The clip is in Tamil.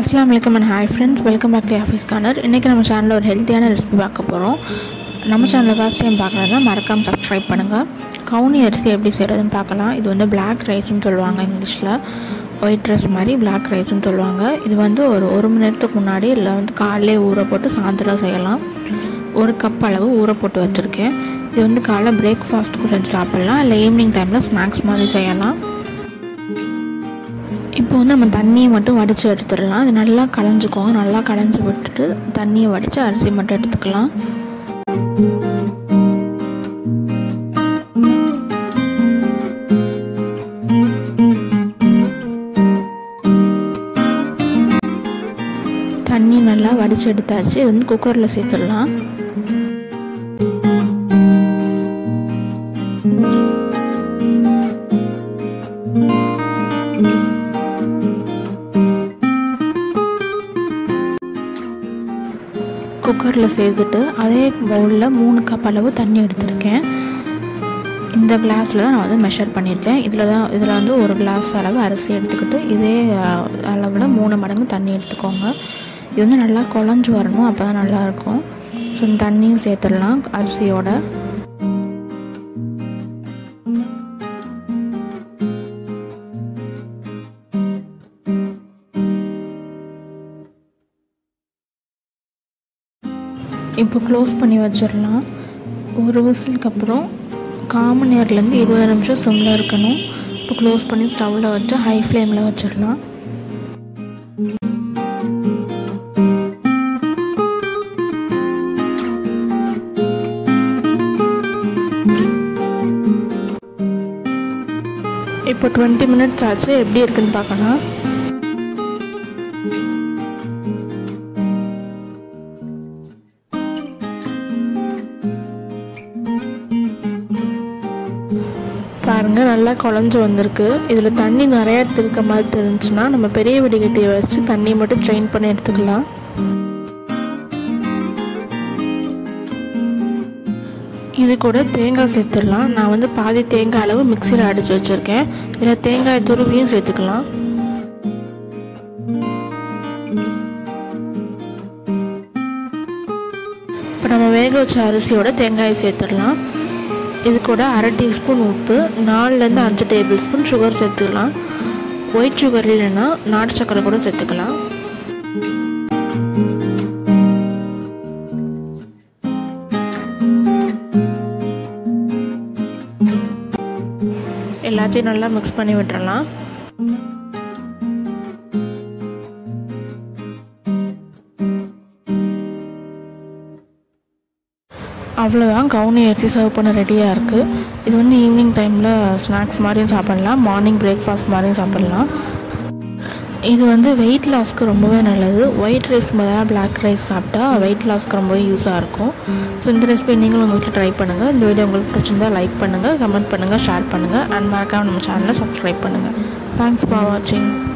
அஸ்லாம் வலைக்கம் and hi friends welcome back to office corner இன்றைக்கி நம்ம சேனலில் ஒரு ஹெல்த்தியான ரெசிபி பார்க்க போகிறோம் நம்ம சேனலில் ஃபர்ஸ்ட் டைம் பார்க்குறதுனா மறக்காமல் சப்ஸ்கிரைப் பண்ணுங்கள் கவுனி அரிசி எப்படி செய்கிறதுன்னு பார்க்கலாம் இது வந்து பிளாக் ரைஸ்னு சொல்லுவாங்க இங்கிலீஷில் ஒயிட் ரைஸ் மாதிரி பிளாக் ரைஸ்னு சொல்லுவாங்க இது வந்து ஒரு ஒரு மணி நேரத்துக்கு முன்னாடி இல்லை வந்து காலையிலே ஊற போட்டு சாயந்தரம் செய்யலாம் ஒரு கப் அளவு ஊற போட்டு வச்சுருக்கேன் இது வந்து காலைல பிரேக்ஃபாஸ்ட்டுக்கு செஞ்சு சாப்பிட்லாம் இல்லை ஈவினிங் டைமில் ஸ்நாக்ஸ் மாதிரி செய்யலாம் இப்போ வந்து நம்ம தண்ணியை மட்டும் வடித்து எடுத்துடலாம் அது நல்லா களைஞ்சிக்கோங்க நல்லா களைஞ்சி விட்டுட்டு தண்ணியை வடித்து அரிசி மட்டும் எடுத்துக்கலாம் தண்ணி நல்லா வடித்து எடுத்தாச்சு இது வந்து குக்கரில் சேர்த்துடலாம் குக்கரில் சேர்த்துட்டு அதே பவுலில் மூணு கப் அளவு தண்ணி எடுத்திருக்கேன் இந்த கிளாஸில் தான் நான் வந்து மெஷர் பண்ணியிருக்கேன் இதில் தான் இதில் வந்து ஒரு கிளாஸ் அளவு அரிசி எடுத்துக்கிட்டு இதே அளவில் மூணு மடங்கு தண்ணி எடுத்துக்கோங்க இது வந்து நல்லா குழஞ்சி வரணும் அப்போ தான் நல்லாயிருக்கும் ஸோ இந்த தண்ணியும் சேர்த்துடலாம் அரிசியோட இப்போ க்ளோஸ் பண்ணி வச்சிடலாம் ஒரு விசிலுக்கு அப்புறம் காமன் நேர்லேருந்து இருபது நிமிஷம் சிம்மில் இருக்கணும் இப்போ க்ளோஸ் பண்ணி ஸ்டவ்வில் வச்சு ஹை ஃப்ளேமில் வச்சிடலாம் இப்போ டுவெண்ட்டி மினிட்ஸ் ஆச்சு எப்படி இருக்குன்னு பார்க்கலாம் பாருங்கள் நல்லா குழஞ்சி வந்திருக்கு இதில் தண்ணி நிறையா இருக்க மாதிரி தெரிஞ்சுன்னா நம்ம பெரிய வெடிகட்டியை வச்சு தண்ணியை மட்டும் ஸ்ட்ரெயின் பண்ணி எடுத்துக்கலாம் இது கூட தேங்காய் சேர்த்துடலாம் நான் வந்து பாதி தேங்காய் அளவு மிக்சியில் அடித்து வச்சுருக்கேன் இதில் தேங்காய் துருவியும் சேர்த்துக்கலாம் இப்போ நம்ம வேக வச்ச அரிசியோட தேங்காயை சேர்த்துடலாம் இது கூட அரை டீஸ்பூன் உப்பு நாலுலேருந்து அஞ்சு டேபிள் ஸ்பூன் சுகர் சேர்த்துக்கலாம் ஒயிட் சுகர் இல்லைன்னா நாட்டு சக்கரை கூட சேர்த்துக்கலாம் எல்லாத்தையும் நல்லா மிக்ஸ் பண்ணி விட்டுறலாம் அவ்வளோதான் கவுனி அரிசி சர்வ் பண்ண ரெடியாக இருக்குது இது வந்து ஈவினிங் டைமில் ஸ்நாக்ஸ் மாதிரியும் சாப்பிட்லாம் மார்னிங் பிரேக்ஃபாஸ்ட் மாதிரியும் சாப்பிட்லாம் இது வந்து வெயிட் லாஸ்க்கு ரொம்பவே நல்லது ஒயிட் ரைஸ் பதிலாக பிளாக் ரைஸ் சாப்பிட்டா வெயிட் லாஸ்க்கு ரொம்பவே யூஸாக இருக்கும் ஸோ இந்த ரெசிபி நீங்களும் உங்கள் வீட்டில் ட்ரை பண்ணுங்கள் இந்த வீடியோ உங்களுக்கு பிடிச்சிருந்தா லைக் பண்ணுங்கள் கமெண்ட் பண்ணுங்கள் ஷேர் பண்ணுங்கள் அண்ட் மறக்காம நம்ம சேனலை சப்ஸ்கிரைப் பண்ணுங்கள் தேங்க்ஸ் ஃபார் வாட்சிங்